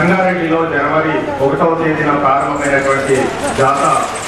సంగారెడ్డిలో జనవరి ఒకటవ తేదీన ప్రారంభమైనటువంటి జాత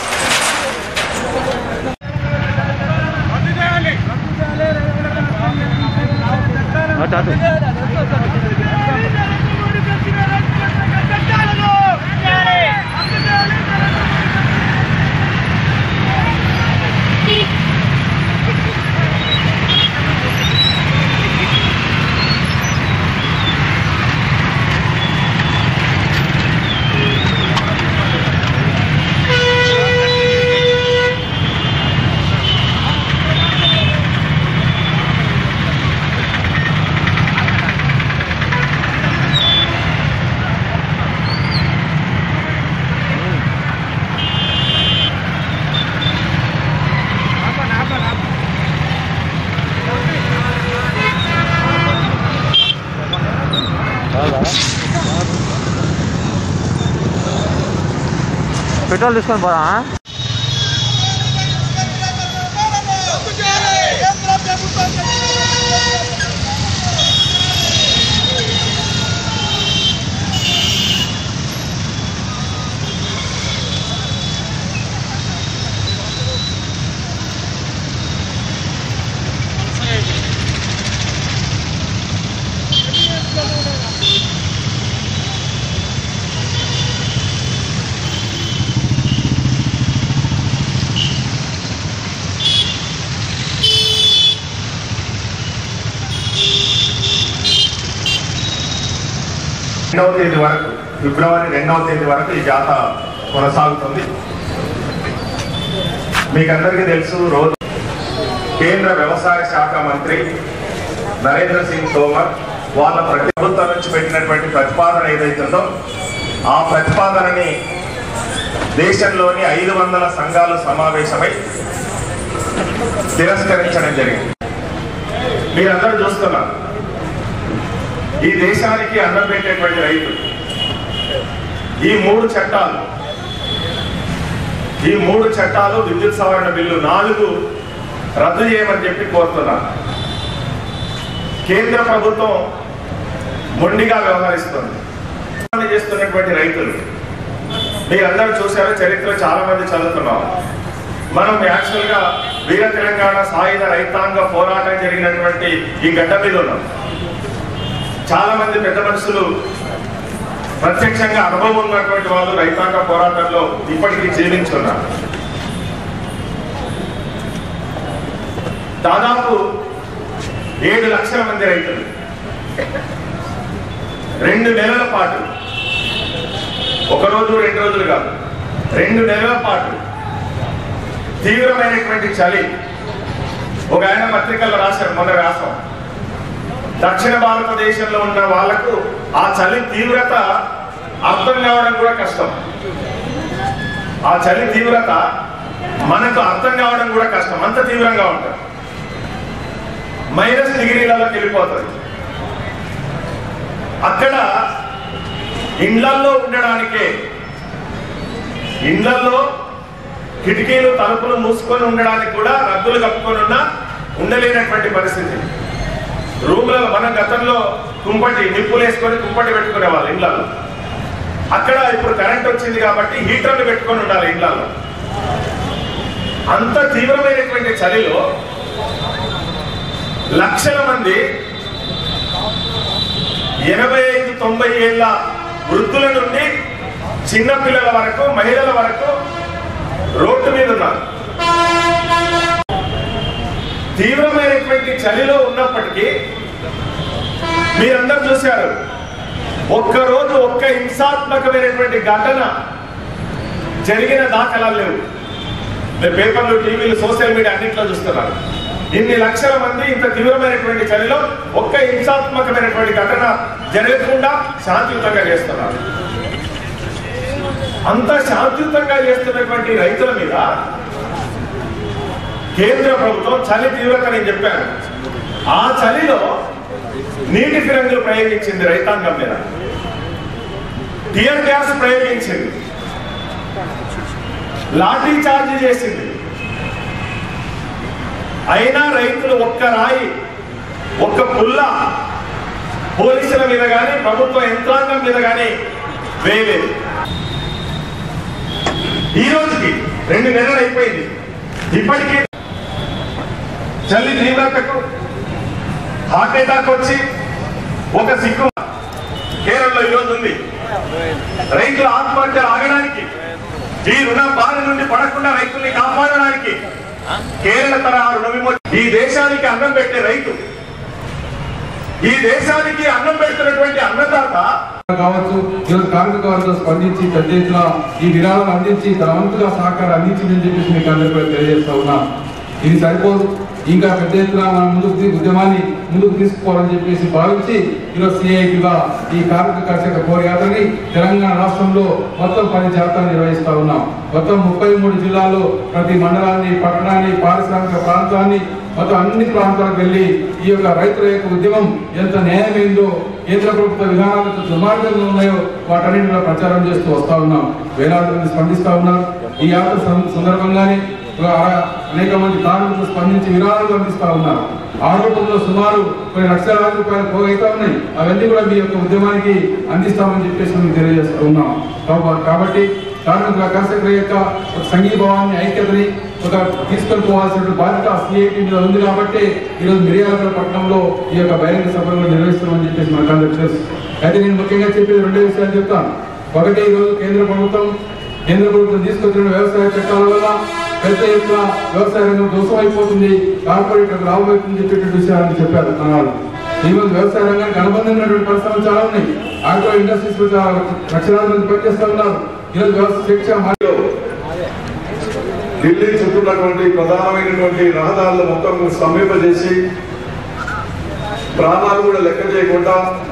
పెట్రోల్ తీసుకొని పోరా రెండవ తేదీ వరకు ఫిబ్రవరి రెండవ తేదీ వరకు ఈ జాత కొనసాగుతుంది మీకందరికీ తెలుసు రోజు కేంద్ర వ్యవసాయ శాఖ మంత్రి నరేంద్ర సింగ్ తోమర్ వాళ్ళ ప్రతి ప్రభుత్వం నుంచి పెట్టినటువంటి ప్రతిపాదన ఏదైతుందో ఆ ప్రతిపాదనని దేశంలోని ఐదు వందల సంఘాలు సమావేశమై తిరస్కరించడం జరిగింది మీరందరూ చూస్తున్నారు ఈ దేశానికి అన్నం పెట్టేటువంటి రైతు ఈ మూడు చట్టాలు ఈ మూడు చట్టాలు విద్యుత్ సవరణ బిల్లు నాలుగు రద్దు చేయమని చెప్పి కోరుతున్నాను కేంద్ర ప్రభుత్వం మొండిగా వ్యవహరిస్తుంది పని చేస్తున్నటువంటి రైతులు మీరందరూ చూశారు చరిత్ర చాలా మంది చదువుతున్నాం మనం యాక్చువల్ గా వీర తెలంగాణ సాయుధ రైతాంగ పోరాటం జరిగినటువంటి ఈ గడ్డ మీద ఉన్నాం చాలా మంది పెద్ద మనుషులు ప్రత్యక్షంగా అనుభవం ఉన్నటువంటి వాళ్ళు రైతాంగ పోరాటంలో ఇప్పటికీ జీవించున్నారు దాదాపు ఏడు లక్షల మంది రైతులు రెండు నెలల పాటు ఒక రోజు రెండు రోజులు కాదు రెండు నెలల పాటు తీవ్రమైనటువంటి చలి ఒక ఆయన పత్రికల్లో రాశారు మొన్న రాసాం దక్షిణ భారతదేశంలో ఉన్న వాళ్లకు ఆ చలి తీవ్రత అర్థం కావడం కూడా కష్టం ఆ చలి తీవ్రత మనకు అర్థం కావడం కూడా కష్టం అంత తీవ్రంగా ఉంటుంది మైనస్ డిగ్రీలలోకి వెళ్ళిపోతుంది అక్కడ ఇండ్లల్లో ఉండడానికే ఇండ్లల్లో కిటికీలు తలుపులు మూసుకొని ఉండడానికి కూడా రద్దులు కప్పుకొని ఉన్నా ఉండలేనటువంటి పరిస్థితి రూమ్లలో మన గతంలో కుంపటి నిప్పులు వేసుకొని కుంపటి పెట్టుకునే వాళ్ళు ఇళ్లలో అక్కడ ఇప్పుడు కరెంట్ వచ్చింది కాబట్టి హీటర్లు పెట్టుకొని ఉండాలి ఇళ్లలో అంత తీవ్రమైనటువంటి చలిలో లక్షల మంది ఎనభై ఐదు తొంభై ఏళ్ళ వృద్ధుల నుండి చిన్న పిల్లల వరకు మహిళల వరకు రోడ్డు మీద ఉన్నారు తీవ్రమైనటువంటి చలిలో ఉన్నప్పటికీ మీరందరూ చూశారు ఒక్కరోజు ఒక్క హింసాత్మకమైనటువంటి ఘటన జరిగిన దాఖలాలు లేవు మీరు పేపర్లు టీవీలు సోషల్ మీడియా అన్నింటిలో చూస్తున్నారు ఇన్ని లక్షల మంది ఇంత తీవ్రమైనటువంటి చలిలో ఒక్క హింసాత్మకమైనటువంటి ఘటన జరగకుండా శాంతియుతంగా చేస్తున్నారు అంత శాంతియుతంగా చేస్తున్నటువంటి రైతుల మీద కేంద్ర ప్రభుత్వం చలి తీవ్రత నేను చెప్పాను ఆ చలిలో నీటి ఫిరంగులు ప్రయోగించింది రైతాంగం మీద టియర్ గ్యాస్ ప్రయోగించింది లాఠీ చార్జ్ చేసింది అయినా రైతులు ఒక్క రాయి ఒక్క పుల్ల పోలీసుల మీద కానీ ప్రభుత్వ యంత్రాంగం మీద కానీ వేయలేదు ఈ రోజుకి రెండు నెలలు అయిపోయింది ఇప్పటికీ చల్లి తీవ్రతకు హార్ట్ అటాక్ వచ్చి ఒక సిక్కు కేరళలో ఈరోజు ఉంది రైతుల ఆత్మహత్య ఆగడానికి ఈ రుణ బారి నుండి పడకుండా రైతుల్ని కాపాడడానికి కేరళ తరహా రుణ విమోచన ఈ దేశానికి అన్నం పెట్టే రైతు ఈ దేశానికి అన్నం పెడుతున్నటువంటి అన్నదాత కావచ్చు ఈరోజు కార్మిక వర్గం స్పందించి పెద్ద ఎత్తున ఈ విరాళాలు అందించి తన వంతుగా సహకారం అందించిందని చెప్పేసి మీకు అందరికీ కూడా తెలియజేస్తా ఉన్నా ఇది సరిపోదు ఇంకా పెద్ద ఎత్తున మనం ముందుకు తీ- ఉద్యమాన్ని ముందుకు తీసుకుపోవాలని చెప్పేసి భావించి ఈరోజు సిఐటిగా ఈ కార్మిక కర్షక పోరాటని తెలంగాణ రాష్ట్రంలో మొత్తం పది జాతరలు నిర్వహిస్తా ఉన్నాం మొత్తం ముప్పై మూడు జిల్లాల్లో ప్రతి మండలాన్ని పట్టణాన్ని పారిశ్రామిక ప్రాంతాన్ని మొత్తం అన్ని ప్రాంతాలకు వెళ్ళి ఈ యొక్క రైతుల యొక్క ఉద్యమం ఎంత న్యాయమైందో కేంద్ర ప్రభుత్వ విధానాలు ఎంత దుర్మార్గంగా ఉన్నాయో వాటన్నింటిలో ప్రచారం చేస్తూ వస్తా ఉన్నాం వేలాది మంది స్పందిస్తా ఉన్నారు ఈ యాత్ర సం- సందర్భంగానే ఒక అర- అనేక మంది కార్మికులు స్పందించి విరాళాలు అందిస్తా ఉన్నారు ఆరోపణలో సుమారు కొన్ని లక్షలాది రూపాయలు పోగైతా ఉన్నాయి అవన్నీ కూడా మీ యొక్క ఉద్యమానికి అందిస్తామని చెప్పేసి మేము తెలియజేస్తూ ఉన్నాం కాబ- కాబట్టి కార్మికుల కర్షకుల యొక్క ఒక సంఘీభావాన్ని ఐక్యతని ఒక తీసుకొని పోవాల్సిన బాధ్యత సిఐటి మీద ఉంది కాబట్టి ఈరోజు మిర్యాలగూడ పట్టణంలో ఈ యొక్క బహిరంగ సభలు నిర్వహిస్తున్నామని చెప్పేసి మనకు అందరికీ తెలుసు అయితే నేను ముఖ్యంగా చెప్పేది రెండే విషయాలు చెప్తాను ఒకటి ఈరోజు కేంద్ర ప్రభుత్వం కేంద్ర ప్రభుత్వం తీసుకొచ్చిన వ్యవసాయ చట్టాల వల్ల పెద్ద ఎత్తున వ్యవసాయ రంగం దోషమైపోతుంది కార్పొరేట్ లాభమైపోతుంది చెప్పేటువంటి విషయాలను చెప్పారు మన వాళ్ళు ఈ రోజు వ్యవసాయ రంగానికి అనుబంధమైనటువంటి పరిశ్రమలు చాలా ఉన్నాయి ఆగ్రో ఇండస్ట్రీస్ లో చాలా లక్షలాది మంది పనిచేస్తా ఉన్నారు ఈరోజు వ్యవసాయ శిక్ష లో ఢిల్లీ చుట్టూన్నటువంటి ప్రధానమైనటువంటి రహదారులు మొత్తం స్తంభింపజేసి ప్రాణాలు కూడా లెక్క చేయకుండా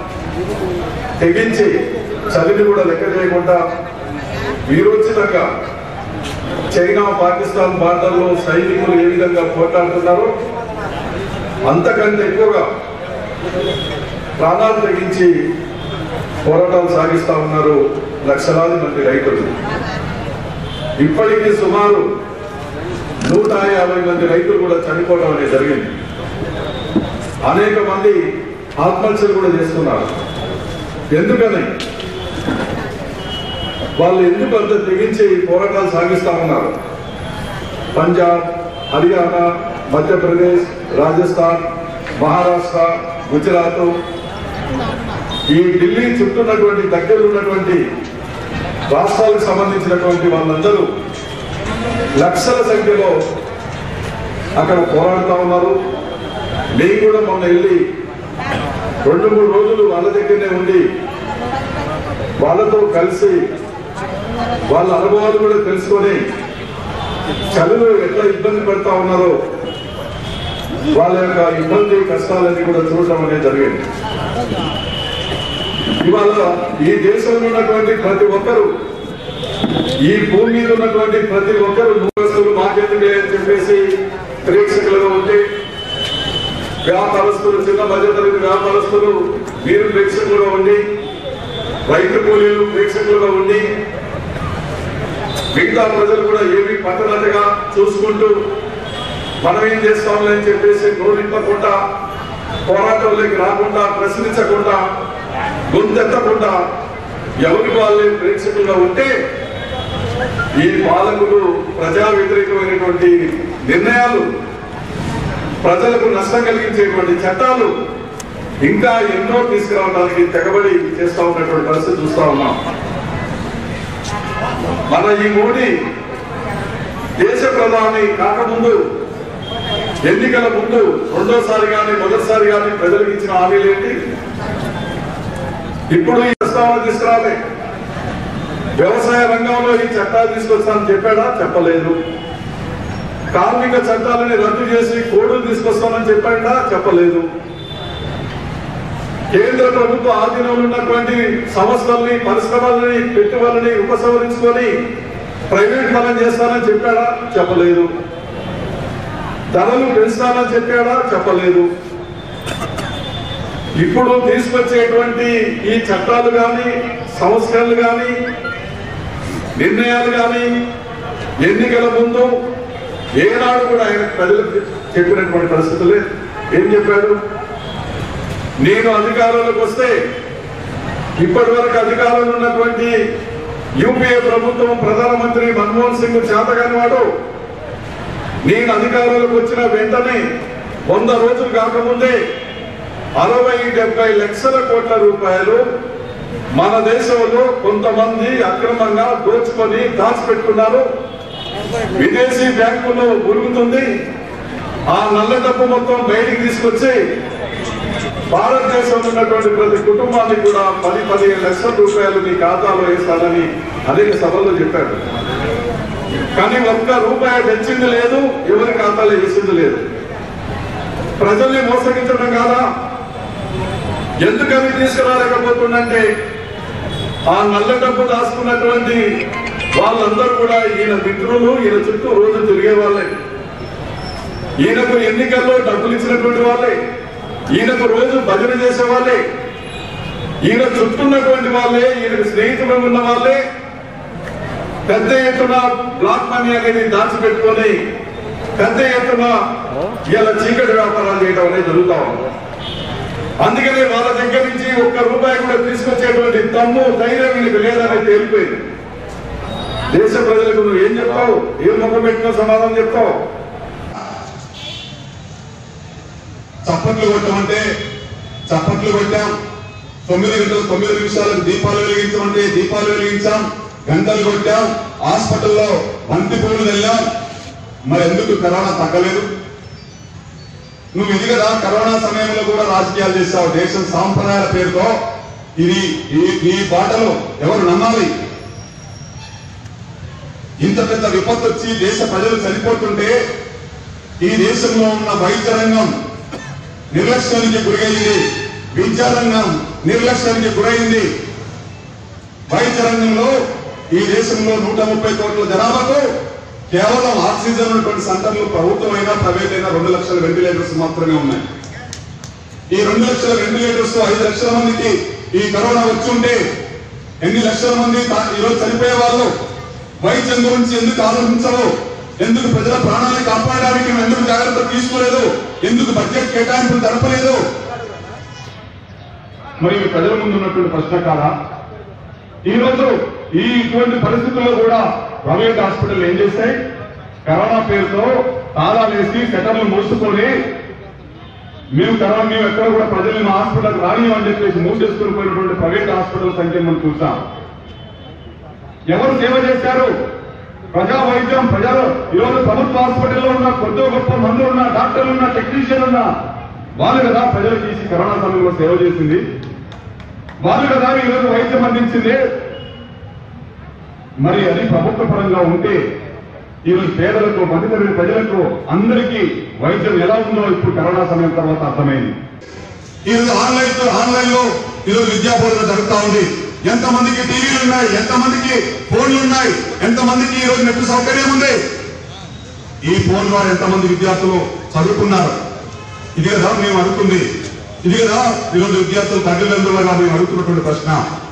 తెగించి చలిని కూడా లెక్క చేయకుండా వీరోచితంగా చైనా పాకిస్తాన్ బార్డర్లో సైనికులు ఏ విధంగా పోట్లాడుతున్నారో అంతకంటే ఎక్కువగా ప్రాణాలు తెగించి పోరాటాలు సాగిస్తా ఉన్నారు లక్షలాది మంది రైతులు ఇప్పటికీ సుమారు నూట యాభై మంది రైతులు కూడా చనిపోవడం అనేది జరిగింది అనేక మంది ఆత్మహత్యలు కూడా చేస్తున్నారు ఎందుకని వాళ్ళు ఎందుకు అంత తెగించి పోరాటాలు సాగిస్తా ఉన్నారు పంజాబ్ హర్యానా మధ్యప్రదేశ్ రాజస్థాన్ మహారాష్ట్ర గుజరాత్ ఈ ఢిల్లీ చుట్టూన్నటువంటి దగ్గర ఉన్నటువంటి రాష్ట్రాలకు సంబంధించినటువంటి వాళ్ళందరూ లక్షల సంఖ్యలో అక్కడ పోరాడుతూ ఉన్నారు నేను కూడా మొన్న వెళ్ళి రెండు మూడు రోజులు వాళ్ళ దగ్గరనే ఉండి వాళ్ళతో కలిసి వాళ్ళ అనుభవాలు కూడా తెలుసుకొని చదువు ఎట్లా ఇబ్బంది పడతా ఉన్నారో వాళ్ళ యొక్క ఇబ్బంది కష్టాలన్నీ కూడా చూడటం అనేది జరిగింది ఇవాళ ఈ దేశంలో ఉన్నటువంటి ప్రతి ఒక్కరు ఈ భూమి మీద ఉన్నటువంటి ప్రతి ఒక్కరు నూరస్తులు మాకెందుకే అని చెప్పేసి ప్రేక్షకులుగా ఉంటే వ్యాపారస్తులు చిన్న మధ్యతరగతి వ్యాపారస్తులు మీరు ప్రేక్షకులుగా ఉండి రైతు కూలీలు ప్రేక్షకులుగా ఉండి మిగతా ప్రజలు కూడా ఏమి పట్టనట్టుగా చూసుకుంటూ మనం ఏం చేస్తాంలే అని చెప్పేసి నోరింపకుండా పోరాటంలోకి రాకుండా ప్రశ్నించకుండా గొంతెత్తకుండా ఎవరికి వాళ్ళే ప్రేక్షకులుగా ఉంటే ఈ పాలకులు ప్రజా వ్యతిరేకమైనటువంటి నిర్ణయాలు ప్రజలకు నష్టం కలిగించేటువంటి చట్టాలు ఇంకా ఎన్నో తీసుకురావడానికి తెగబడి చేస్తా ఉన్నటువంటి పరిస్థితి చూస్తా ఉన్నాం మన ఈ మోడీ దేశ ప్రధాని కాకముందు ఎన్నికల ముందు రెండోసారి కానీ మొదటిసారి కానీ ప్రజలకు ఇచ్చిన హామీలు ఏంటి ఇప్పుడు ఈ ప్రస్తావన తీసుకురాలే వ్యవసాయ రంగంలో ఈ చట్టాలు తీసుకొస్తానని చెప్పాడా చెప్పలేదు కార్మిక చట్టాలని రద్దు చేసి కోడులు తీసుకొస్తానని చెప్పాడా చెప్పలేదు కేంద్ర ప్రభుత్వ ఆధీనంలో ఉన్నటువంటి సంస్థల్ని పరిశ్రమల్ని పెట్టుబడులని ఉపసంహరించుకొని ప్రైవేట్ పనం చేస్తానని చెప్పాడా చెప్పలేదు ధరలు పెంచుతానని చెప్పాడా చెప్పలేదు ఇప్పుడు తీసుకొచ్చేటువంటి ఈ చట్టాలు కానీ సంస్కరణలు కానీ నిర్ణయాలు కానీ ఎన్నికల ముందు ఏనాడు కూడా ఆయన ప్రజలకు చెప్పినటువంటి పరిస్థితులు లేదు ఏం చెప్పాడు నేను అధికారంలోకి వస్తే ఇప్పటి వరకు అధికారంలో ఉన్నటువంటి యూపీఏ ప్రభుత్వం ప్రధానమంత్రి మన్మోహన్ సింగ్ చేతగాని వాడు నేను అధికారంలోకి వచ్చిన వెంటనే వంద రోజులు కాకముందే అరవై డెబ్బై లక్షల కోట్ల రూపాయలు మన దేశంలో కొంతమంది అక్రమంగా దోచుకొని దాచిపెట్టుకున్నారు విదేశీ బ్యాంకుల్లో మురుగుతుంది ఆ నల్ల డబ్బు మొత్తం బయటికి తీసుకొచ్చి భారతదేశంలో ఉన్నటువంటి ప్రతి కుటుంబానికి కూడా పది పదిహేను లక్షల రూపాయలు మీ ఖాతాలో వేస్తానని అనేక సభల్లో చెప్పారు కానీ ఒక్క రూపాయి తెచ్చింది లేదు ఎవరి ఖాతాలో వేసింది లేదు ప్రజల్ని మోసగించడం కాదా ఎందుకని తీసుకురాలేకపోతుందంటే ఆ నల్ల డబ్బు దాచుకున్నటువంటి వాళ్ళందరూ కూడా ఈయన మిత్రులు ఈయన చుట్టూ రోజు తిరిగే వాళ్ళే ఈయనకు ఎన్నికల్లో డబ్బులు ఇచ్చినటువంటి వాళ్ళే ఈయనకు రోజు భజన చేసే వాళ్ళే ఈయన చుట్టున్నటువంటి వాళ్ళే ఈయనకు స్నేహితులు ఉన్న వాళ్ళే పెద్ద ఎత్తున బ్లాక్ మనీ అనేది దాచిపెట్టుకొని పెద్ద ఎత్తున ఇలా చీకటి వ్యాపారాలు చేయడం అనేది జరుగుతా ఉంది అందుకనే వాళ్ళ దగ్గర నుంచి ఒక్క రూపాయి కూడా తీసుకొచ్చేటువంటి దమ్ము ధైర్యం వీళ్ళకి లేదని తేలిపోయింది దేశ ప్రజలకు నువ్వు ఏం చెప్తావు ఏం ముఖం పెట్టిన సమాధానం చెప్తావు చప్పట్లు కొట్టమంటే చప్పట్లు కొట్టాం తొమ్మిది గంటలు తొమ్మిది నిమిషాలకు దీపాలు వెలిగించమంటే దీపాలు వెలిగించాం గంటలు కొట్టాం హాస్పిటల్లో బంతి పువ్వులు వెళ్ళాం మరి ఎందుకు కరోనా తగ్గలేదు నువ్వు ఇది కదా కరోనా సమయంలో కూడా రాజకీయాలు చేస్తావు దేశం సాంప్రదాయాల పేరుతో ఇది ఈ- ఈ బాటలో ఎవరు నమ్మాలి ఇంత పెద్ద విపత్తు వచ్చి దేశ ప్రజలు చనిపోతుంటే ఈ దేశంలో ఉన్న వైద్య రంగం నిర్లక్ష్యానికి గురైంది విద్యారంగం నిర్లక్ష్యానికి గురైంది వైద్య రంగంలో ఈ దేశంలో నూట ముప్పై కోట్ల జనాభాకు కేవలం ఆక్సిజన్ ఉన్నటువంటి సెంటర్లు ప్రభుత్వమైనా ప్రైవేట్ అయినా రెండు లక్షల వెంటిలేటర్స్ మాత్రమే ఉన్నాయి ఈ రెండు లక్షల వెంటిలేటర్స్ ఐదు లక్షల మందికి ఈ కరోనా వచ్చి ఉంటే ఎన్ని లక్షల మంది తా- ఈరోజు చనిపోయే వాళ్ళు వైద్యం గురించి ఎందుకు ఆలోచించవు ఎందుకు ప్రజల ప్రాణాలను కాపాడడానికి మేము ఎందుకు జాగ్రత్త తీసుకోలేదు ఎందుకు బడ్జెట్ కేటాయింపులు జరపలేదు మరి ఇవి ప్రజల ముందు ఉన్నటువంటి ప్రశ్న కాదా ఈ రోజు ఈ ఇటువంటి పరిస్థితుల్లో కూడా ప్రైవేట్ హాస్పిటల్ ఏం చేస్తాయి కరోనా పేరుతో తాళాలు వేసి షటర్లు మూసుకొని మేము కరోనా మేము ఎక్కడ కూడా ప్రజల్ని మా హాస్పిటల్ రానియమని చెప్పేసి మూసేసుకుని పోయినటువంటి ప్రైవేట్ హాస్పిటల్ సంఖ్య మనం చూస్తాం ఎవరు సేవ చేశారు ప్రజా వైద్యం ప్రజలు ఈరోజు ప్రభుత్వ హాస్పిటల్లో ఉన్న కొద్ది గొప్ప మందులు ఉన్న డాక్టర్లు ఉన్న టెక్నీషియన్ ఉన్న వాళ్ళు కదా ప్రజలకు ఈ కరోనా సమయంలో సేవ చేసింది వాళ్ళు కదా ఈరోజు వైద్యం అందించింది మరి అది ప్రభుత్వ పరంగా ఉంటే ఈరోజు పేదలకు మధ్యతరగతి ప్రజలకు అందరికీ వైద్యం ఎలా ఉందో ఇప్పుడు కరోనా సమయం తర్వాత అర్థమైంది ఈరోజు ఆన్లైన్ తో ఆన్లైన్ లో ఈరోజు విద్యా బోధన జరుగుతా ఉంది ఎంతమందికి టీవీలు ఉన్నాయి ఎంతమందికి ఫోన్లు ఉన్నాయి ఎంతమందికి ఈ రోజు నెట్ సౌకర్యం ఉంది ఈ ఫోన్ ద్వారా ఎంతమంది విద్యార్థులు చదువుకున్నారు ఇది కదా మేము అడుగుతుంది ఇది కదా ఈరోజు విద్యార్థులు తల్లిదండ్రులుగా మేము అడుగుతున్నటువంటి ప్రశ్న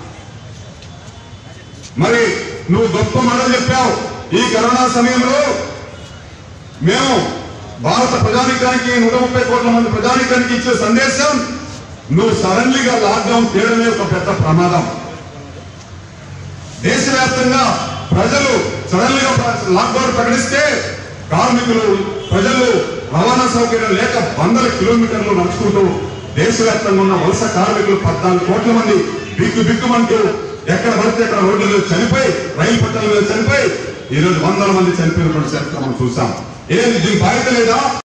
మరి నువ్వు గొప్ప మాట చెప్పావు ఈ కరోనా సమయంలో మేము భారత ప్రజానికానికి నూట ముప్పై కోట్ల మంది ప్రజానికానికి ఇచ్చే సందేశం నువ్వు సడన్లీగా లాక్డౌన్ చేయడమే ఒక పెద్ద ప్రమాదం దేశవ్యాప్తంగా ప్రజలు సడన్ గా లాక్డౌన్ ప్రకటిస్తే కార్మికులు ప్రజలు రవాణా సౌకర్యం లేక వందల కిలోమీటర్లు నడుచుకుంటూ దేశవ్యాప్తంగా ఉన్న వలస కార్మికులు పద్నాలుగు కోట్ల మంది బిక్కు బిక్కుమంటూ ఎక్కడ పడితే అక్కడ రోడ్ల మీద చనిపోయి రైలు పట్టాల మీద చనిపోయి ఈ రోజు వందల మంది చనిపోయినటువంటి చరిత్ర మనం చూసాం ఏది దీనికి బాధ్యత లేదా